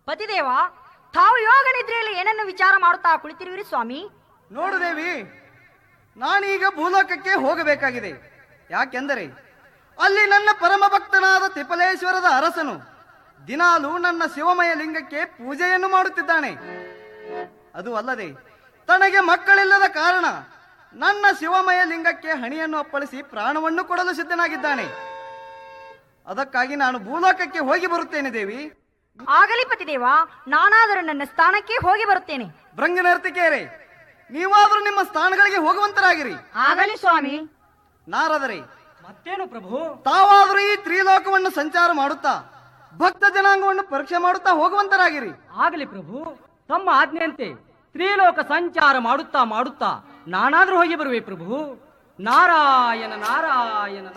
ಪತಿದೇವ ತಾವು ಯೋಗ ನಿದ್ರೆಯಲ್ಲಿ ಏನನ್ನು ವಿಚಾರ ಮಾಡುತ್ತಾ ಕುಳಿತಿರುವಿರಿ ಸ್ವಾಮಿ ನೋಡು ದೇವಿ ನಾನೀಗ ಭೂಲೋಕಕ್ಕೆ ಹೋಗಬೇಕಾಗಿದೆ ಯಾಕೆಂದರೆ ಅಲ್ಲಿ ನನ್ನ ಪರಮ ಭಕ್ತನಾದ ತಿಪಲೇಶ್ವರದ ಅರಸನು ದಿನಾಲು ನನ್ನ ಶಿವಮಯ ಲಿಂಗಕ್ಕೆ ಪೂಜೆಯನ್ನು ಮಾಡುತ್ತಿದ್ದಾನೆ ಅದು ಅಲ್ಲದೆ ತನಗೆ ಮಕ್ಕಳಿಲ್ಲದ ಕಾರಣ ನನ್ನ ಶಿವಮಯ ಲಿಂಗಕ್ಕೆ ಹಣಿಯನ್ನು ಅಪ್ಪಳಿಸಿ ಪ್ರಾಣವನ್ನು ಕೊಡಲು ಸಿದ್ಧನಾಗಿದ್ದಾನೆ ಅದಕ್ಕಾಗಿ ನಾನು ಭೂಲೋಕಕ್ಕೆ ಹೋಗಿ ಬರುತ್ತೇನೆ ದೇವಿ ಆಗಲಿ ಪತಿದೇವ ನಾನಾದರೂ ನನ್ನ ಸ್ಥಾನಕ್ಕೆ ಹೋಗಿ ಬರುತ್ತೇನೆ ಭೃಂಗನರ್ತಿಕೆಯರೇ ನೀವಾದರೂ ನಿಮ್ಮ ಸ್ಥಾನಗಳಿಗೆ ಹೋಗುವಂತರಾಗಿರಿ ಆಗಲಿ ಸ್ವಾಮಿ ನಾರದರೆ ಮತ್ತೇನು ಪ್ರಭು ತಾವಾದರೂ ಈ ತ್ರಿಲೋಕವನ್ನು ಸಂಚಾರ ಮಾಡುತ್ತಾ ಭಕ್ತ ಜನಾಂಗವನ್ನು ಪರೀಕ್ಷೆ ಮಾಡುತ್ತಾ ಹೋಗುವಂತರಾಗಿರಿ ಆಗಲಿ ಪ್ರಭು ತಮ್ಮ ಆಜ್ಞೆಯಂತೆ ತ್ರಿಲೋಕ ಸಂಚಾರ ಮಾಡುತ್ತಾ ಮಾಡುತ್ತಾ ನಾನಾದ್ರೂ ಹೋಗಿ ಬರುವೆ ಪ್ರಭು ನಾರಾಯಣ ನಾರಾಯಣ